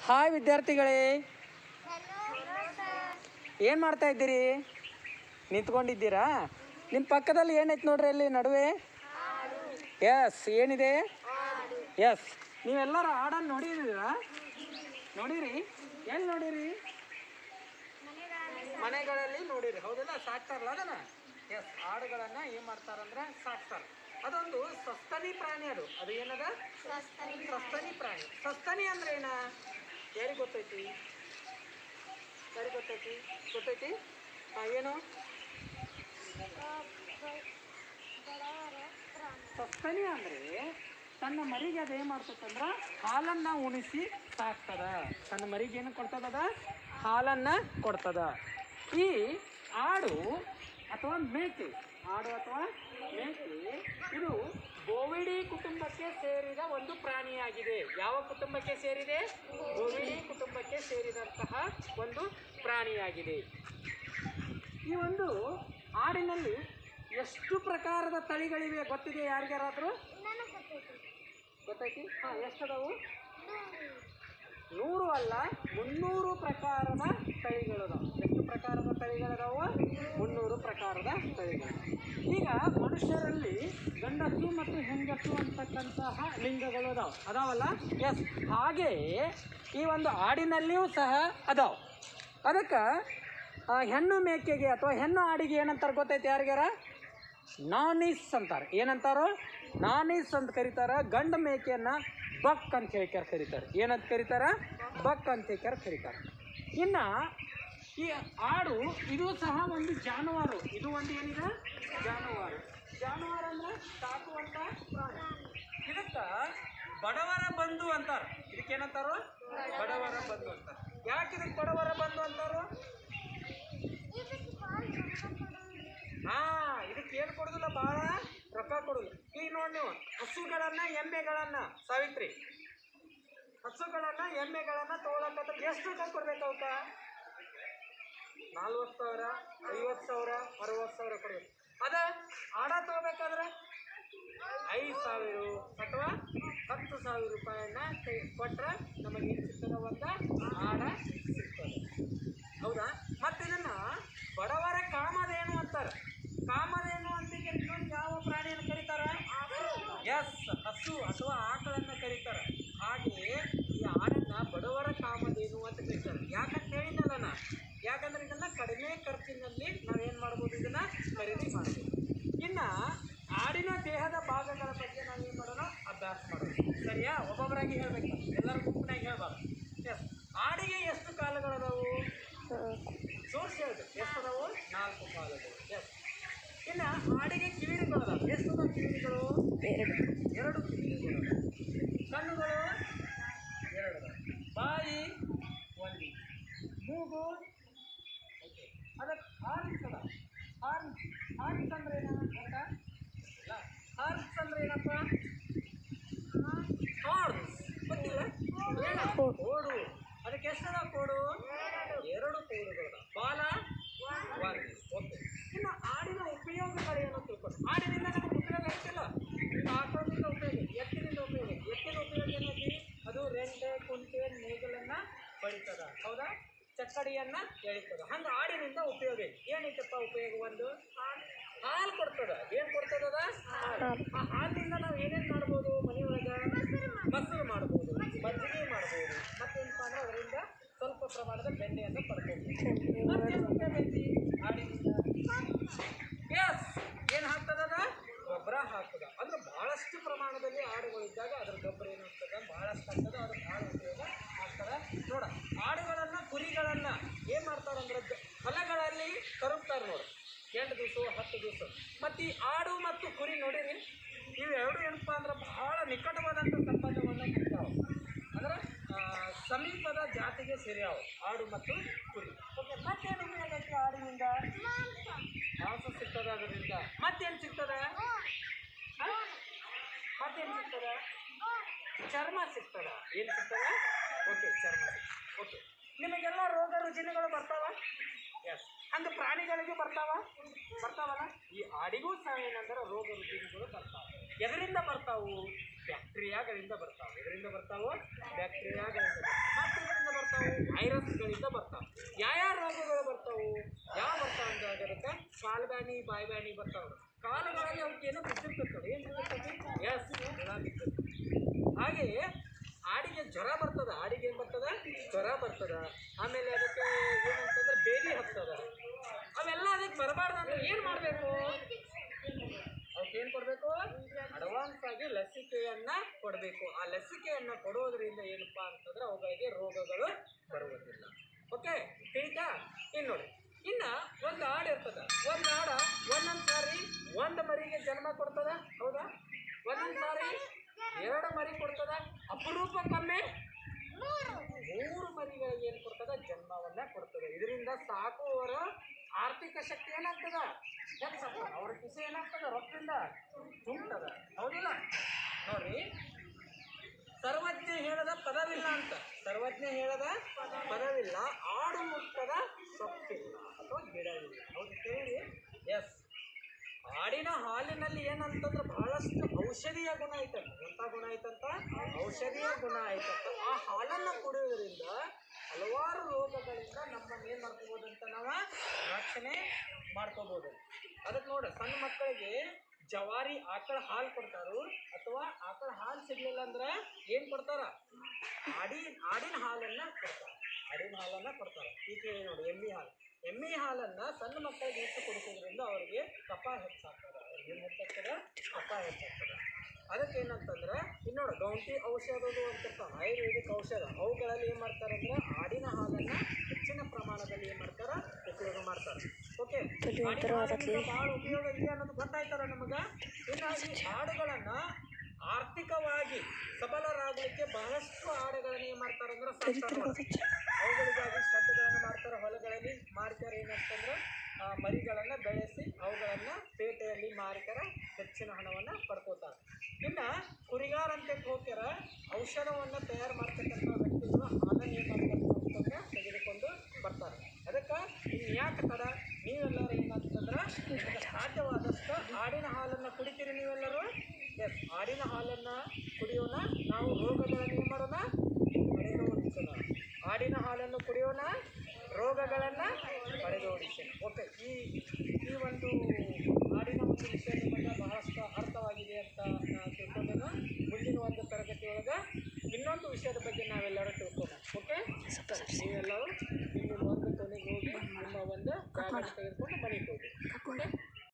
Hi ವಿದ್ಯಾರ್ಥಿಗಳೇ ಏನು ಮಾಡ್ತಾ ಇದ್ದೀರಿ ನಿಂತ್ಕೊಂಡಿದ್ದೀರಾ ನಿಮ್ಮ ಪಕ್ಕದಲ್ಲಿ ಏನೈತೆ ನೋಡ್ರಿ ಅಲ್ಲಿ ನಡುವೆ ಎಸ್ ಏನಿದೆ ಎಸ್ ನೀವೆಲ್ಲರೂ ಹಾಡನ್ನು ನೋಡಿದ್ದೀರಾ ನೋಡಿರಿ ಎಲ್ಲಿ ನೋಡಿರಿ ಮನೆಗಳಲ್ಲಿ ನೋಡಿರಿ ಹೌದಲ್ಲ ಸಾಕ್ತಾರಲ್ಲ ಅದನ್ನ ಎಸ್ ಹಾಡುಗಳನ್ನ ಏನ್ ಮಾಡ್ತಾರಂದ್ರೆ ಸಾಕ್ತಾರೆ ಅದೊಂದು ಸಸ್ತನಿ ಪ್ರಾಣಿ ಅದು ಅದು ಏನದ ಸಸ್ತನಿ ಪ್ರಾಣಿ ಸಸ್ತನಿ ಅಂದ್ರೆ ಏನ ಯಾರಿಗೆ ಗೊತ್ತೈತಿ ಯಾರಿಗೆ ಗೊತ್ತೈತಿ ಗೊತ್ತೈತಿ ಹಾ, ಏನು ಸಸ್ತನಿ ಅಂದ್ರೆ ತನ್ನ ಮರಿಗೆ ಅದು ಏನ್ ಮಾಡ್ತದಂದ್ರ ಹಾಲನ್ನ ಉಣಿಸಿ ಸಾಕ್ತದ ತನ್ನ ಮರಿಗೆ ಏನು ಕೊಡ್ತದ ಹಾಲನ್ನ ಕೊಡ್ತದ ಈ ಆಡು ಅಥವಾ ಮೇಕೆ ಆಡು ಅಥವಾ ಮೇಕೆ ಇದು ಬೋವಿಡಿ ಕುಟುಂಬಕ್ಕೆ ಸೇರಿದ ಒಂದು ಪ್ರಾಣಿಯಾಗಿದೆ ಯಾವ ಕುಟುಂಬಕ್ಕೆ ಸೇರಿದೆ ಬೋವಿಡಿ ಕುಟುಂಬಕ್ಕೆ ಸೇರಿದಂತಹ ಒಂದು ಪ್ರಾಣಿಯಾಗಿದೆ ಈ ಒಂದು ಹಾಡಿನಲ್ಲಿ ಎಷ್ಟು ಪ್ರಕಾರದ ತಳಿಗಳಿವೆ ಗೊತ್ತಿದೆ ಯಾರಿಗಾರಾದ್ರೂ ಗೊತ್ತೈತಿ ಹಾಂ ಎಷ್ಟದವು ನೂರು ಅಲ್ಲ ಮುನ್ನೂರು ಪ್ರಕಾರದ ತಳಿಗಳದಾವ ಎಷ್ಟು ಪ್ರಕಾರದ ತಳಿಗಳದಾವ ಮುನ್ನೂರು ಪ್ರಕಾರದ ತಳಿಗಳು ಈಗ ಮನುಷ್ಯರಲ್ಲಿ ಗಂಡಸು ಮತ್ತು ಹೆಂಗಸು ಅಂತಕ್ಕಂತಹ ಲಿಂಗಗಳು ಅದಾವ ಅದಾವಲ್ಲ ಎಸ್ ಹಾಗೆಯೇ ಈ ಒಂದು ಹಾಡಿನಲ್ಲಿಯೂ ಸಹ ಅದಾವ ಅದಕ್ಕೆ ಆ ಹೆಣ್ಣು ಮೇಕೆಗೆ ಅಥವಾ ಹೆಣ್ಣು ಹಾಡಿಗೆ ಏನಂತಾರೆ ಗೊತ್ತೈತೆ ಯಾರಿಗಾರ ನಾನೀಸ್ ಅಂತಾರೆ ಏನಂತಾರೋ ನಾನೀಸ್ ಅಂತ ಕರೀತಾರ ಗಂಡು ಮೇಕೆಯನ್ನ ಬಕ್ ಅಂತ ಹೇಳ್ಕ್ಯಾರ ಕರೀತಾರೆ ಏನಂತ ಕರೀತಾರ ಬಕ್ ಅಂತ ಹೇಳ್ಕ್ಯಾರ ಕರೀತಾರೆ ಇನ್ನ ಈ ಆಡು ಇದು ಸಹ ಒಂದು ಜಾನುವಾರು ಇದು ಒಂದು ಏನಿದೆ ಜಾನುವಾರು ಜಾನುವಾರು ಅಂದ್ರೆ ಸಾಕುವಂತ ಪ್ರಾಣಿ ಇದಕ್ಕ ಬಡವರ ಬಂಧು ಅಂತಾರ ಇದಕ್ಕೇನಂತಾರೋ ಬಡವರ ಬಂಧು ಅಂತಾರ ಯಾಕೆ ಇದಕ್ಕೆ ಬಡವರ ಬಂಧು ಅಂತಾರೋ ಹಾ ಇದಕ್ಕೆ ಏನು ಕೊಡುದಿಲ್ಲ ಬಹಳ ರೊಕ್ಕ ಕೊಡುದು ಈಗ ನೋಡಿ ನೀವು ಹಸುಗಳನ್ನ ಎಮ್ಮೆಗಳನ್ನ ಸಾವಿತ್ರಿ ಹಸುಗಳನ್ನ ಎಮ್ಮೆಗಳನ್ನ ತಗೊಳಕಂದ್ರೆ ಎಷ್ಟು ರೊಕ್ಕ ಕೊಡ್ಬೇಕು ಅವಕ್ಕ ನಾಲ್ವತ್ತು ಸಾವಿರ ಐವತ್ತು ಸಾವಿರ ಅರವತ್ತು ಸಾವಿರ ಕೊಡ್ಬೇಕು ಅದ ಆಡ ತಗೋಬೇಕಾದ್ರೆ ಐದು ಸಾವಿರ ಅಥವಾ ಹತ್ತು ಸಾವಿರ ರೂಪಾಯಿಯನ್ನ ಕೈ ಕೊಟ್ರೆ ನಮಗೆ ಏನು ಸಿಗ್ತದೆ ಒಂದು ಆಡ ಸಿಗ್ತದೆ ಹೌದಾ ಮತ್ತೆ ಇದನ್ನ ಬಡವರ ಕಾಮಧೇನು ಅಂತಾರೆ ಕಾಮಧೇನು ಅಂತ ಇನ್ನೊಂದು ಯಾವ ಪ್ರಾಣಿಯನ್ನು ಕರೀತಾರ ಎಸ್ ಹಸು ಅಥವಾ ಆಕಳನ್ನ ಕರೀತಾರೆ ಹಾಗೆಯೇ ಈ ಆಡನ್ನ ಬಡವರ ಕಾಮಧೇನು ಅಂತ ಕರೀತಾರೆ ಯಾಕಂತ ಹೇಳಿದ್ನಲ್ಲ ನಾ ಯಾಕಂದ್ರೆ ಇದನ್ನ ಕಡಿಮೆ ಖರ್ಚಿನಲ್ಲಿ ನಾವೇನ್ ಮಾಡ್ಬೋದು ಇದನ್ನ ಖರೀದಿ ಮಾಡ್ಬೋದು ಇನ್ನ ಆಡಿನ ದೇಹದ ಭಾಗಗಳ ಬಗ್ಗೆ ನಾವೇನ್ ಮಾಡೋಣ ಅಭ್ಯಾಸ ಮಾಡೋಣ ಸರಿಯಾ ಒಬ್ಬೊಬ್ಬರಾಗಿ ಹೇಳ್ಬೇಕು ಎಲ್ಲರ ಗುಂಪಿನಾಗ ಹೇಳ್ಬಾರ್ದು ಎಸ್ ಆಡಿಗೆ ಎಷ್ಟು ಕಾಲುಗಳದಾವು ಜೋರ್ಸಿ ಹೇಳ್ಬೇಕು ಎಷ್ಟು ಅದಾವು ನಾಲ್ಕು ಕಾಲುಗಳು ಎಸ್ ಇನ್ನು ಆಡಿಗೆ ಕಿವಿಡಿಗಳದಾವ ಎಷ್ಟು ಅದಾವ ಕಿವಿಡಿಗಳು ಎರಡು ಎರಡು ಕಿವಿಡಿಗಳು ಕಣ್ಣುಗಳು ಎರಡು ಅದಾವ. ಬಾಯಿ ಒಂದು ಮೂಗು ಓಕೆ ಅದಕ್ಕೆ ಹಾರ್ನ್ಸ್ ಅದ ಹಾರ್ನ್ಸ್ ಹಾರ್ನ್ಸ್ ಅಂದ್ರೆ ಏನು ಗೊತ್ತಾ ಇಲ್ಲ ಹಾರ್ನ್ಸ್ ಅಂದ್ರೆ ಏನಪ್ಪ ಹಾರ್ನ್ಸ್ ಗೊತ್ತಿಲ್ಲ ಏನ ಕೋಡು ಅದಕ್ಕೆ ಎಷ್ಟದ ಕೋಡು ಎರಡು ಕೋಡುಗಳು ಬಾಲ ಒಂದು ಓಕೆ ಇನ್ನು ಆಡಿನ ಉಪಯೋಗಗಳೇನು ತಿಳ್ಕೊಂಡು ಆಡಿನಿಂದ ನಮಗೆ ಉಪಯೋಗ ಆಗ್ತಿಲ್ಲ ಈಗ ಆಟೋದಿಂದ ಉಪಯೋಗ ಎತ್ತಿನಿಂದ ಉಪಯೋಗ ಎತ್ತಿನ ಉಪಯೋಗ ಏನೈತಿ ಅದು ರೆಂಟೆ ಕುಂಟೆ ನೇಗಲನ್ನ ಬಳಿತದ ಹೌದಾ ಚಕ್ಕಡಿಯನ್ನ ಎಳಿತದ ಹಂಗ ಆಡಿನಿಂದ ಉಪಯೋಗ ಐತಿ ಏನೈತಪ್ಪ ಉಪಯೋಗ ಒಂದು ಹಾಲು ಕೊಡ್ತದ ಏನ್ ಕೊಡ್ತದ ಹಾಲು ಆ ಹಾಲಿನಿಂದ ನಾವು ಏನೇನ್ ಮಾಡ್ಬೋದು ಮನೆಯೊಳಗ ಮೊಸರು ಮಾಡ್ಬೋದು ಮಜ್ಜಿಗೆ ಮಾಡ್ಬೋದು ಮತ್ತೇನಪ್ಪ ಅಂದ್ರೆ ಅದರಿಂದ ಸ್ವಲ್ಪ ಪ್ರಮಾಣದ ಬೆಣ್ಣೆಯನ್ನು ಪಡ್ಬೋದು ಮತ್ತೇನು ಉಪಯೋಗ ಐತಿ ಆಡಿನಿಂದ ಎಸ್ ಏನ್ ಹಾಕ್ತದ ಗೊಬ್ಬರ ಹಾಕ್ತದ ಅಂದ್ರೆ ಬಹಳಷ್ಟು ಪ್ರಮಾಣದಲ್ಲಿ ಆಡುಗಳಿದ್ದಾಗ ಅದ್ರ ಗೊಬ್ಬರ ಏನು ಆಗ್ತದ ಬಹಳಷ್ಟು ಆಗ್ತದ ಅದು ಬಹಳ ಉಪಯೋಗ ಆಗ್ತದ ನೋಡ ಆಡುಗಳನ್ನ ಕುರಿಗಳನ್ನ ಏನ್ ಮಾಡ್ತಾರಂದ್ರೆ ದ- ಹೊಲಗಳಲ್ಲಿ ಕರುಗ್ತಾರೆ ನೋಡು ಎಂಟು ದಿವಸ ಹತ್ತು ದಿವಸ ಮತ್ತು ಈ ಆಡು ಮತ್ತು ಕುರಿ ನೋಡಿರಿ ಇವೆರಡು ಏನಪ್ಪ ಅಂದ್ರೆ ಬಹಳ ನಿಕಟವಾದಂಥ ಸಂಬಂಧವನ್ನು ಹೊಂದಿರ್ತಾವೆ ಅಂದ್ರೆ ಆ, ಸಮೀಪದ ಜಾತಿಗೆ ಸೇರ್ಯಾವ ಆಡು ಮತ್ತು ಕುರಿ ಓಕೆ ಮತ್ತೇನು ಉಪಯೋಗ ಐತಿ ಆಡಿನಿಂದ ಮಾಂಸ ಸಿಗ್ತದ ಅದರಿಂದ ಮತ್ತೇನು ಸಿಗ್ತದ ಆ? ಮತ್ತೇನು ಸಿಗ್ತದ ಚರ್ಮ ಸಿಗ್ತದ ಏನು ಸಿಗ್ತದ ಓಕೆ ಚರ್ಮ ಓಕೆ ನಿಮಗೆಲ್ಲ ರೋಗ ರುಜಿನಗಳು ಬರ್ತಾವ ಎಸ್ ಹಂಗೆ ಪ್ರಾಣಿಗಳಿಗೂ ಬರ್ತಾವ ಬರ್ತಾವಲ್ಲ ಈ ಆಡಿಗೂ ಸಹ ಏನಂದ್ರೆ ರೋಗ ರುಜಿನಗಳು ಬರ್ತಾವ ಎದರಿಂದ ಬರ್ತಾವು ಬ್ಯಾಕ್ಟೀರಿಯಾಗಳಿಂದ ಬರ್ತಾವೆ ಎದರಿಂದ ಬರ್ತಾವು ಬ್ಯಾಕ್ಟೀರಿಯಾಗಳಿಂದ ಬರ್ತಾವು. ಮತ್ತೆ ಇದನ್ನ ಬರ್ತಾವು ವೈರಸ್ಗಳಿಂದ ಬರ್ತಾವೆ ಯಾವ್ಯಾವ ರೋಗಗಳು ಬರ್ತಾವು ಯಾವ ಬರ್ತಾವ ಅಂದ್ರೆ ಅದಕ್ಕೆ ಕಾಲು ಬ್ಯಾನಿ ಬಾಯಿ ಬ್ಯಾನಿ ಬರ್ತಾವ ಕಾಲುಗಳಲ್ಲಿ ಅವಕ್ಕೆ ಏನೋ ಬಿದ್ದಿರ್ತದೆ ಏನು ಬಿದ್ದಿರ್ತದೆ ಎಸ್ ಹುಳ ಬಿದ್ದಿರ್ತದೆ ಹಾಗೆಯೇ ಆಡಿಗೆ ಜ್ವರ ಬರ್ತದ ಆಡಿಗೆ ಏನು ಬರ್ತದ ಜ್ವರ ಬರ್ತದ ಆಮೇಲೆ ಅದಕ್ಕೆ ಏನಂತಂದ್ರೆ ಬೇಲಿ ಹತ್ತದ ಅವೆಲ್ಲ ಅದಕ್ಕೆ ಬರಬಾರ್ದು ಅಂದ್ರೆ ಏನು ಮಾಡಬೇಕು ಅವಕ್ಕೆ ಏನು ಕೊಡಬೇಕು ಅಡ್ವಾನ್ಸ್ ಆಗಿ ಲಸಿಕೆಯನ್ನ ಕೊಡಬೇಕು ಆ ಲಸಿಕೆಯನ್ನ ಕೊಡೋದ್ರಿಂದ ಏನಪ್ಪ ಅಂತಂದ್ರೆ ಅವುಗಳಿಗೆ ರೋಗಗಳು ಬರುವುದಿಲ್ಲ ಓಕೆ ತಿಳಿತಾ ಇನ್ನು ನೋಡಿ ಇನ್ನ ಒಂದು ಆಡು ಇರ್ತದ ಒಂದು ಆಡ ಒಂದೊಂದು ಸಾರಿ ಒಂದು ಮರಿಗೆ ಜನ್ಮ ಕೊಡ್ತದ ಹೌದಾ ಒಂದೊಂದು ಸಾರಿ ಎರಡು ಮರಿ ಕೊಡ್ತದ ಅಪರೂಪಕ್ಕೊಮ್ಮೆ ಮೂರು ಮರಿಗಳಿಗೆ ಏನು ಕೊಡ್ತದ ಜನ್ಮವನ್ನ ಕೊಡ್ತದೆ ಇದರಿಂದ ಸಾಕುವವರ ಆರ್ಥಿಕ ಶಕ್ತಿ ಏನಾಗ್ತದ ಹೆಚ್ಚಾಗ್ತದ ಅವ್ರ ಕಿಸೆ ಏನಾಗ್ತದ ರೊಕ್ಕದಿಂದ ತುಂಬ್ತದ ಹೌದಿಲ್ಲ ನೋಡ್ರಿ ಸರ್ವಜ್ಞ ಹೇಳದ ಪದವಿಲ್ಲ ಅಂತ ಸರ್ವಜ್ಞ ಹೇಳದ ಪದವಿಲ್ಲ ಆಡು ಮುಟ್ಟದ ಸೊಪ್ಪಿಲ್ಲ ಅಥವಾ ಗಿಡವಿಲ್ಲ ಹೌದು ಕೇಳಿ ಎಸ್ ಆಡಿನ ಹಾಲಿನಲ್ಲಿ ಏನಂತಂದ್ರೆ ಬಹಳಷ್ಟು ಔಷಧೀಯ ಗುಣ ಐತಂತ ಎಂಥ ಗುಣ ಐತಂತ ಔಷಧೀಯ ಗುಣ ಐತಂತ ಆ ಹಾಲನ್ನು ಕುಡಿಯೋದ್ರಿಂದ ಹಲವಾರು ರೋಗಗಳಿಂದ ನಮ್ಮನ್ನು ಏನು ಮಾಡ್ಕೋಬೋದು ಅಂತ ನಾವು ರಕ್ಷಣೆ ಮಾಡ್ಕೋಬೋದು ಅದಕ್ಕೆ ನೋಡಿ ಸಣ್ಣ ಮಕ್ಕಳಿಗೆ ಜವಾರಿ ಆಕಳ ಹಾಲು ಕೊಡ್ತಾರು ಅಥವಾ ಆಕಳ ಹಾಲು ಸಿಗ್ಲಿಲ್ಲ ಅಂದ್ರೆ ಏನು ಕೊಡ್ತಾರ ಆಡಿ ಆಡಿನ ಹಾಲನ್ನ ಕೊಡ್ತಾರೆ ಆಡಿನ ಹಾಲನ್ನ ಕೊಡ್ತಾರೆ ಈಗ ಹೇಳಿ ನೋಡಿ ಎಮ್ಮೆ ಹಾಲು ಎಮ್ಮೆ ಹಾಲನ್ನ ಸಣ್ಣ ಮಕ್ಕಳಿಗೆ ಹೆಚ್ಚು ಕೊಡಿಸೋದ್ರಿಂದ ಅವರಿಗೆ ಕಫ ಹೆಚ್ಚಾಗ್ತದೆ ಅವ್ರಿಗೆ ಏನು ಹೆಚ್ಚಾಗ್ತದೆ ಕಫ ಹೆಚ್ಚಾಗ್ತದೆ ಅದಕ್ಕೆ ಏನಂತಂದ್ರೆ ಇನ್ನು ನೋಡಿ ಗೌಂಟಿ ಔಷಧಗಳು ಅಂತ ಇರ್ತಾವೆ ಆಯುರ್ವೇದಿಕ್ ಔಷಧ ಅವುಗಳಲ್ಲಿ ಏನು ಮಾಡ್ತಾರೆ ಅಂದ್ರೆ ಆಡಿನ ಹಾಲನ್ನ ಹೆಚ್ಚಿನ ಪ್ರಮಾಣದಲ್ಲಿ ಏನು ಮಾಡ್ತಾರೆ ಉಪಯೋಗ ಮಾಡ್ತಾರೆ ಓಕೆ ಭಾಳ ಉಪಯೋಗ ಇದೆ ಅನ್ನೋದು ಗೊತ್ತಾಯ್ತಲ್ಲ ನಮಗ ಇನ್ನು ಈ ಹಾಡುಗಳನ್ನ ಆರ್ಥಿಕವಾಗಿ ಸಬಲರಾಗಲಿಕ್ಕೆ ಬಹಳಷ್ಟು ಹಾಡುಗಳನ್ನ ಏನು ಮಾಡ್ತಾರೆ ಅಂದ್ರೆ ಸಾಕ್ತಾರೆ ನೋಡಿ. ಅವುಗಳಿಗಾಗಿ ಶಬ್ದಗಳನ್ನು ಮಾಡ್ತಾರೆ ಹೊಲಗಳಲ್ಲಿ ಮಾರ್ತಾರೆ ಏನಂತಂದ್ರೆ ಆ, ಮರಿಗಳನ್ನು ಬೆಳೆಸಿ ಅವುಗಳನ್ನು ಪೇಟೆಯಲ್ಲಿ ಮಾರಿಕರ ಹೆಚ್ಚಿನ ಹಣವನ್ನು ಪಡ್ಕೋತಾರೆ ಇನ್ನು ಕುರಿಗಾರಂತೆ ಹೋಗ್ಯಾರ ಔಷಧವನ್ನು ತಯಾರು ಮಾಡ್ತಕ್ಕಂಥ ವ್ಯಕ್ತಿಗಳು ಹಾಲನ್ನು ಏನು ಮಾಡ್ತಾರೆ ಅಂತಂದ್ರೆ ತೆಗೆದುಕೊಂಡು ಬರ್ತಾರೆ ಅದಕ್ಕೆ ಇನ್ನು ಯಾಕೆ ತಡ ನೀವೆಲ್ಲರೂ ಏನಂತಂದ್ರೆ ನಿಮಗೆ ಸಾಧ್ಯವಾದಷ್ಟು ಆಡಿನ ಹಾಲನ್ನು ಕುಡಿತೀರಿ ನೀವೆಲ್ಲರೂ ಎಸ್ ಆಡಿನ ಹಾಲನ್ನು ಕುಡಿಯೋಣ ನಾವು ರೋಗಗಳನ್ನು ಏನು ಮಾಡೋಣ ಪಡೆದೋಡಿಸೋಣ ಆಡಿನ ಹಾಲನ್ನು ಕುಡಿಯೋಣ ರೋಗಗಳನ್ನು ಪಡೆದೋಡಿಸೋಣ ಓಕೆ ಈ ಈ ಒಂದು ಹಾಡಿನ ಒಂದು ವಿಷಯ ನಿಮಗೆ